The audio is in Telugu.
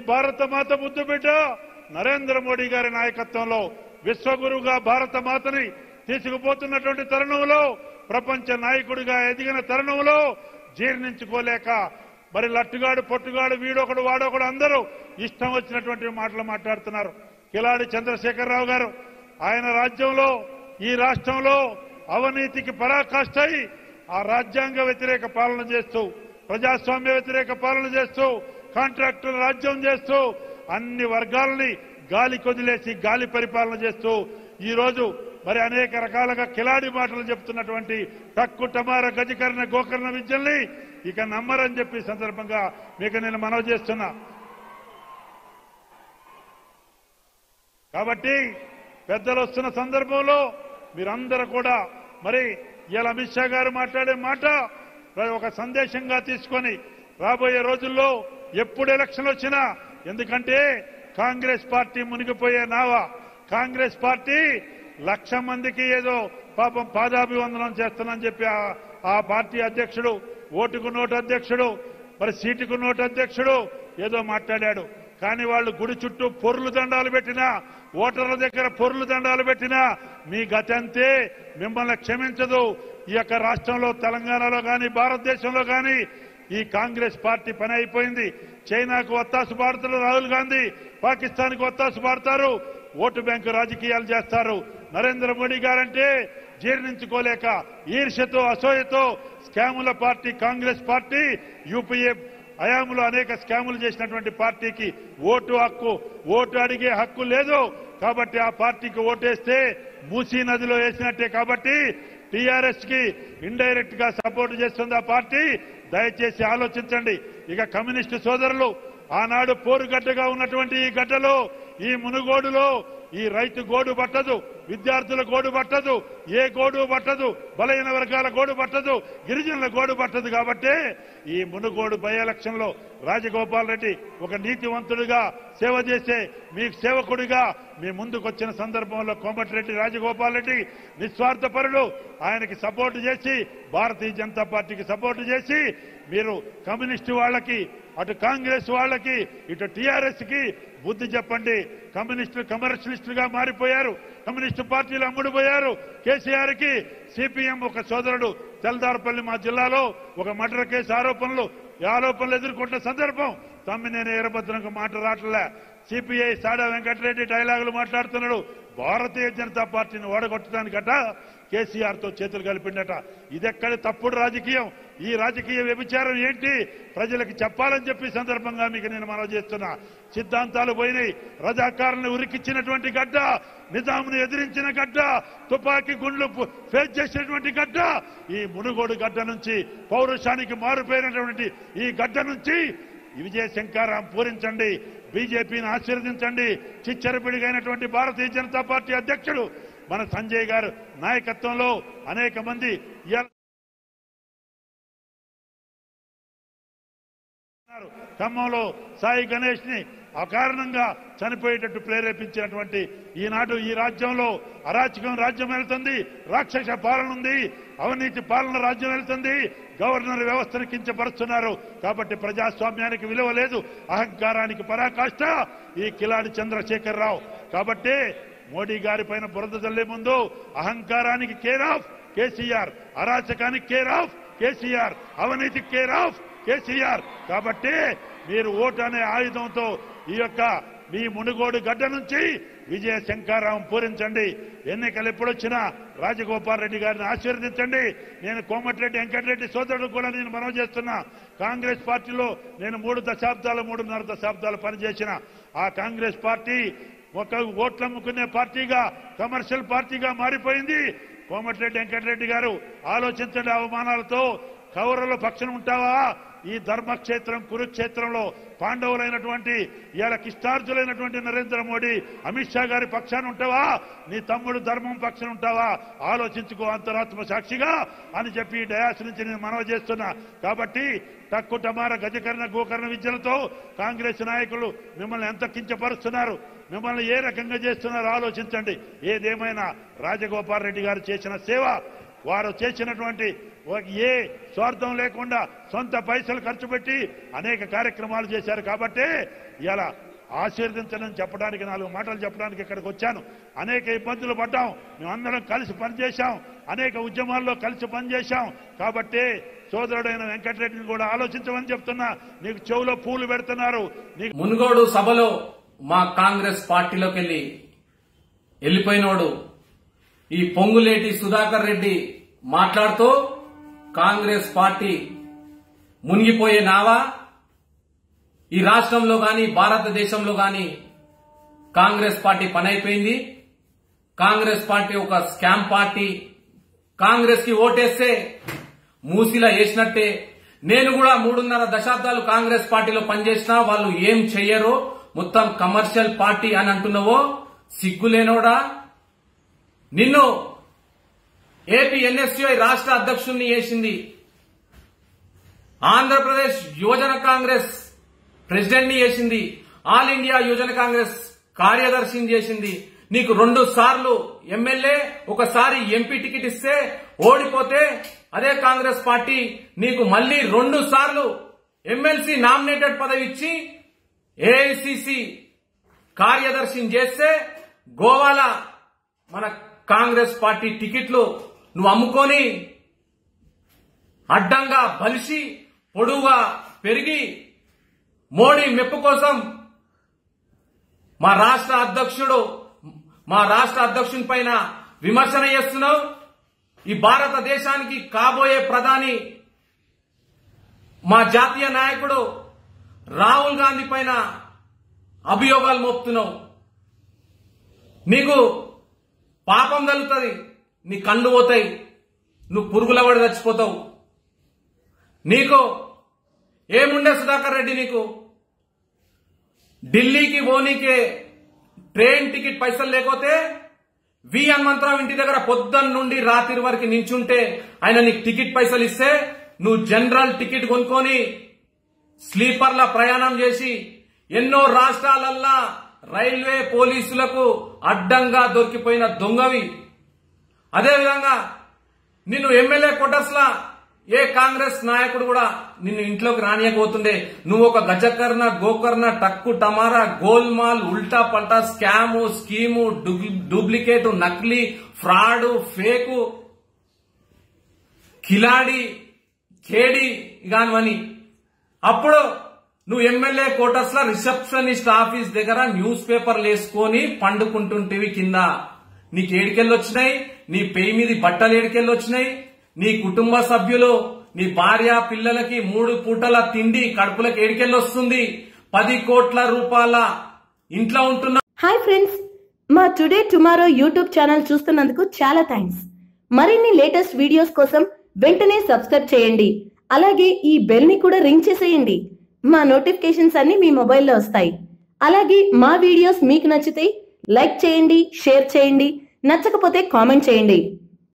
భారత మాత ముద్దు బిడ్డ నరేంద్ర మోడీ గారి నాయకత్వంలో విశ్వగురువుగా భారత మాతని తీసుకుపోతున్నటువంటి తరుణంలో ప్రపంచ నాయకుడిగా ఎదిగిన తరుణంలో జీర్ణించుకోలేక మరి లట్టుగాడు పొట్టుగాడు వీడొకడు వాడొకడు అందరూ ఇష్టం వచ్చినటువంటి మాటలు మాట్లాడుతున్నారు కిలాడి చంద్రశేఖరరావు గారు ఆయన రాజ్యంలో ఈ రాష్ట్రంలో అవినీతికి పరాకాష్ట అయి ఆ రాజ్యాంగ వ్యతిరేక పాలన చేస్తూ ప్రజాస్వామ్య వ్యతిరేక పాలన చేస్తూ కాంట్రాక్టుల రాజ్యం చేస్తూ అన్ని వర్గాలని గాలి కొదిలేసి గాలి పరిపాలన చేస్తూ ఈ రోజు మరి అనేక రకాలుగా కిలాడి మాటలు చెప్తున్నటువంటి టక్కు టమార గజకర్ణ గోకర్ణ విద్యల్ని ఇక నమ్మరని చెప్పి ఈ సందర్భంగా మీకు నేను మనవి చేస్తున్నా కాబట్టి పెద్దలు వస్తున్న సందర్భంలో మీరందరూ కూడా మరి ఇలా అమిత్ షా గారు మాట్లాడే మాట ఒక సందేశంగా తీసుకొని రాబోయే రోజుల్లో ఎప్పుడు ఎలక్షన్ వచ్చినా ఎందుకంటే కాంగ్రెస్ పార్టీ మునిగిపోయే నావ కాంగ్రెస్ పార్టీ లక్ష మందికి ఏదో పాపం పాదాభివందనం చేస్తానని చెప్పి ఆ- ఆ పార్టీ అధ్యక్షుడు ఓటుకు నోటు అధ్యక్షుడు మరి సీటుకు నోటు అధ్యక్షుడు ఏదో మాట్లాడాడు కానీ వాళ్ళు గుడి చుట్టూ పొర్లు దండాలు పెట్టినా ఓటర్ల దగ్గర పొర్లు దండాలు పెట్టినా మీ గతి అంతే మిమ్మల్ని క్షమించదు ఈ యొక్క రాష్ట్రంలో తెలంగాణలో కానీ భారతదేశంలో కానీ ఈ కాంగ్రెస్ పార్టీ పని అయిపోయింది చైనాకు ఒత్తాసు పాడుతారు రాహుల్ గాంధీ పాకిస్తాన్కు ఒత్తాసు పాడతారు ఓటు బ్యాంకు రాజకీయాలు చేస్తారు నరేంద్ర మోడీ గారంటే జీర్ణించుకోలేక ఈర్ష్యతో అసూయతో స్కాముల పార్టీ కాంగ్రెస్ పార్టీ యూపీఏ హయాంలో అనేక స్కాములు చేసినటువంటి పార్టీకి ఓటు హక్కు ఓటు అడిగే హక్కు లేదు కాబట్టి ఆ పార్టీకి ఓటేస్తే మూసీ నదిలో వేసినట్టే కాబట్టి టీఆర్ఎస్ కి ఇండైరెక్ట్ గా సపోర్ట్ చేస్తుంది ఆ పార్టీ దయచేసి ఆలోచించండి ఇక కమ్యూనిస్టు సోదరులు ఆనాడు పోరుగడ్డగా ఉన్నటువంటి ఈ గడ్డలో ఈ మునుగోడులో ఈ రైతు గోడు పట్టదు విద్యార్థుల గోడు పట్టదు ఏ గోడు పట్టదు బలహీన వర్గాల గోడు పట్టదు గిరిజనుల గోడు పట్టదు కాబట్టి ఈ మునుగోడు బై ఎలక్షన్ లో రాజగోపాల్ రెడ్డి ఒక నీతివంతుడిగా సేవ చేసే మీ సేవకుడిగా మీ ముందుకొచ్చిన సందర్భంలో కోమటిరెడ్డి రాజగోపాల్ రెడ్డి నిస్వార్థపరుడు ఆయనకి సపోర్ట్ చేసి భారతీయ జనతా పార్టీకి సపోర్ట్ చేసి మీరు కమ్యూనిస్టు వాళ్ళకి అటు కాంగ్రెస్ వాళ్ళకి ఇటు టీఆర్ఎస్ కి బుద్ధి చెప్పండి కమ్యూనిస్టులు కమర్షియలిస్టులుగా మారిపోయారు కమ్యూనిస్టు పార్టీలు అమ్ముడుపోయారు కేసీఆర్ కి సిపిఎం ఒక సోదరుడు తెల్దారపల్లి మా జిల్లాలో ఒక మర్డర్ కేసు ఆరోపణలు ఈ ఆరోపణలు ఎదుర్కొంటున్న సందర్భం తమ్మినేని వీరభద్రంకు మాట రావట్లే సిపిఐ సాడా వెంకటరెడ్డి డైలాగులు మాట్లాడుతున్నాడు భారతీయ జనతా పార్టీని ఓడగొట్టడానికట కేసీఆర్ తో చేతులు కలిపిండట ఇదెక్కడి తప్పుడు రాజకీయం ఈ రాజకీయ వ్యభిచారం ఏంటి ప్రజలకు చెప్పాలని చెప్పి ఈ సందర్భంగా మీకు నేను మనవి చేస్తున్నా సిద్ధాంతాలు పోయినాయి రజాకారులను ఉరికిచ్చినటువంటి గడ్డ నిజామును ఎదిరించిన గడ్డ తుపాకీ గుండ్లు పు- ఫేస్ చేసినటువంటి గడ్డ ఈ మునుగోడు గడ్డ నుంచి పౌరుషానికి మారుపోయినటువంటి ఈ గడ్డ నుంచి విజయ శంకారాం పూరించండి బీజేపీని ఆశీర్వదించండి చిచ్చరపిడిగైనటువంటి భారతీయ జనతా పార్టీ అధ్యక్షుడు మన సంజయ్ గారు నాయకత్వంలో అనేక మంది ఇవాళ ఉన్నారు. ఖమ్మంలో సాయి గణేష్ ని అకారణంగా చనిపోయేటట్టు ప్రేరేపించినటువంటి ఈనాడు ఈ రాజ్యంలో అరాచకం రాజ్యం వెళ్తుంది రాక్షస పాలన ఉంది అవినీతి పాలన రాజ్యం వెళ్తుంది గవర్నర్ వ్యవస్థను కించపరుస్తున్నారు కాబట్టి ప్రజాస్వామ్యానికి విలువ లేదు అహంకారానికి పరాకాష్ట ఈ కిలాడి చంద్రశేఖరరావు కాబట్టి మోడీ గారి పైన బురద చల్లే ముందు అహంకారానికి కేర్ ఆఫ్ కేసీఆర్ అరాచకానికి కేర్ ఆఫ్ కేసీఆర్ అవినీతికి కేర్ ఆఫ్ కేసీఆర్ కాబట్టి మీరు ఓటు అనే ఆయుధంతో ఈ యొక్క మీ మునుగోడు గడ్డ నుంచి విజయ శంకారావం పూరించండి ఎన్నికలు ఎప్పుడొచ్చినా రాజగోపాల్ రెడ్డి గారిని ఆశీర్వదించండి నేను కోమటిరెడ్డి వెంకటరెడ్డి సోదరుడు కూడా నేను మనవి చేస్తున్నా కాంగ్రెస్ పార్టీలో నేను మూడు దశాబ్దాలు మూడున్నర దశాబ్దాలు పనిచేసిన ఆ కాంగ్రెస్ పార్టీ ఒక ఓట్లు అమ్ముకునే పార్టీగా కమర్షియల్ పార్టీగా మారిపోయింది కోమటిరెడ్డి వెంకటరెడ్డి గారు ఆలోచించండి అవమానాలతో కౌరవుల పక్షం ఉంటావా ఈ ధర్మక్షేత్రం కురుక్షేత్రంలో పాండవులైనటువంటి ఇవాళ కిష్టార్జులైనటువంటి నరేంద్ర మోడీ అమిత్ షా గారి పక్షాన ఉంటావా నీ తమ్ముడు ధర్మం పక్షాన ఉంటావా ఆలోచించుకో అంతరాత్మ సాక్షిగా అని చెప్పి ఈ డయాస్ నుంచి నేను మనవి చేస్తున్నా కాబట్టి తక్కు టమార గజకర్ణ గోకర్ణ విద్యలతో కాంగ్రెస్ నాయకులు మిమ్మల్ని ఎంత కించపరుస్తున్నారు మిమ్మల్ని ఏ రకంగా చేస్తున్నారో ఆలోచించండి ఏదేమైనా రాజగోపాల్ రెడ్డి గారు చేసిన సేవ వారు చేసినటువంటి ఒక ఏ స్వార్థం లేకుండా సొంత పైసలు ఖర్చు పెట్టి అనేక కార్యక్రమాలు చేశారు కాబట్టి ఇలా ఆశీర్వదించడం చెప్పడానికి నాలుగు మాటలు చెప్పడానికి ఇక్కడికి వచ్చాను అనేక ఇబ్బందులు పడ్డాం మేమందరం కలిసి పనిచేశాం అనేక ఉద్యమాల్లో కలిసి పనిచేశాం కాబట్టి సోదరుడైన వెంకటరెడ్డిని కూడా ఆలోచించమని చెప్తున్నా నీకు చెవులో పూలు పెడుతున్నారు నీకు మునుగోడు సభలో మా కాంగ్రెస్ పార్టీలోకి వెళ్ళి వెళ్ళిపోయినోడు ఈ పొంగులేటి సుధాకర్ రెడ్డి మాట్లాడుతూ కాంగ్రెస్ పార్టీ మునిగిపోయే నావా ఈ రాష్ట్రంలో గాని భారతదేశంలో గాని కాంగ్రెస్ పార్టీ పని అయిపోయింది కాంగ్రెస్ పార్టీ ఒక స్కామ్ పార్టీ కాంగ్రెస్ కి ఓటేస్తే మూసిలా వేసినట్టే నేను కూడా మూడున్నర దశాబ్దాలు కాంగ్రెస్ పార్టీలో పనిచేసినా వాళ్ళు ఏం చెయ్యరో మొత్తం కమర్షియల్ పార్టీ అని అంటున్నావో సిగ్గులేనోడా నిన్ను ఏపీ ఎన్ఎస్యుఐ రాష్ట్ర అధ్యక్షుణ్ణి చేసింది ఆంధ్రప్రదేశ్ యువజన కాంగ్రెస్ ప్రెసిడెంట్ ని చేసింది ఆల్ ఇండియా యువజన కాంగ్రెస్ కార్యదర్శిని చేసింది నీకు రెండు సార్లు ఎమ్మెల్యే ఒకసారి ఎంపీ టికెట్ ఇస్తే ఓడిపోతే అదే కాంగ్రెస్ పార్టీ నీకు మళ్ళీ రెండు సార్లు ఎమ్మెల్సీ నామినేటెడ్ పదవి ఇచ్చి ఏఐసిసి కార్యదర్శిని చేస్తే గోవాల మన కాంగ్రెస్ పార్టీ టికెట్లు నువ్వు అమ్ముకొని అడ్డంగా బలిసి పొడువుగా పెరిగి మోడీ మెప్పు కోసం మా రాష్ట్ర అధ్యక్షుడు మా రాష్ట్ర అధ్యక్షుని పైన విమర్శన చేస్తున్నావు ఈ భారతదేశానికి కాబోయే ప్రధాని మా జాతీయ నాయకుడు రాహుల్ గాంధీ పైన అభియోగాలు మోపుతున్నావు నీకు పాపం కలుగుతుంది నీ కళ్ళు పోతాయి నువ్వు పురుగుల పడి చచ్చిపోతావు నీకు ఏముండే సుధాకర్ రెడ్డి నీకు ఢిల్లీకి పోనీకే ట్రైన్ టికెట్ పైసలు లేకపోతే వి హనుమంతరావు ఇంటి దగ్గర పొద్దున్న నుండి రాత్రి వరకు నించుంటే ఆయన నీకు టికెట్ పైసలు ఇస్తే నువ్వు జనరల్ టికెట్ కొనుక్కొని స్లీపర్ల ప్రయాణం చేసి ఎన్నో రాష్ట్రాలల్లా రైల్వే పోలీసులకు అడ్డంగా దొరికిపోయిన దొంగవి అదేవిధంగా నిన్ను ఎమ్మెల్యే కొట్టర్స్లా ఏ కాంగ్రెస్ నాయకుడు కూడా నిన్ను ఇంట్లోకి రానియకపోతుండే నువ్వు ఒక గజకర్ణ గోకర్ణ టక్కు టమారా గోల్మాల్ ఉల్టా పల్టా స్కాము స్కీము డూప్లికేట్ నకిలీ ఫ్రాడ్ ఫేకు కిలాడి కేడి కానివని అప్పుడు నువ్వు ఎమ్మెల్యే కోటర్స్ లో రిసెప్షనిస్ట్ ఆఫీస్ దగ్గర న్యూస్ పేపర్లు వేసుకొని పండుకుంటుంటివి కింద నీకు ఏడికెళ్ళి వచ్చినాయి నీ పేయి మీద బట్టలు ఏడికెళ్ళి వచ్చినాయి నీ కుటుంబ సభ్యులు నీ భార్య పిల్లలకి మూడు పూటల తిండి కడుపులకు ఏడికెళ్ళి వస్తుంది పది కోట్ల రూపాయల ఇంట్లో ఉంటున్న హాయ్ ఫ్రెండ్స్ మా టుడే టుమారో యూట్యూబ్ ఛానల్ చూస్తున్నందుకు చాలా థ్యాంక్స్ మరిన్ని లేటెస్ట్ వీడియోస్ కోసం వెంటనే సబ్స్క్రైబ్ చేయండి అలాగే ఈ బెల్ ని కూడా రింగ్ చేసేయండి మా నోటిఫికేషన్స్ అన్ని మీ మొబైల్లో వస్తాయి అలాగే మా వీడియోస్ మీకు నచ్చితే లైక్ చేయండి షేర్ చేయండి నచ్చకపోతే కామెంట్ చేయండి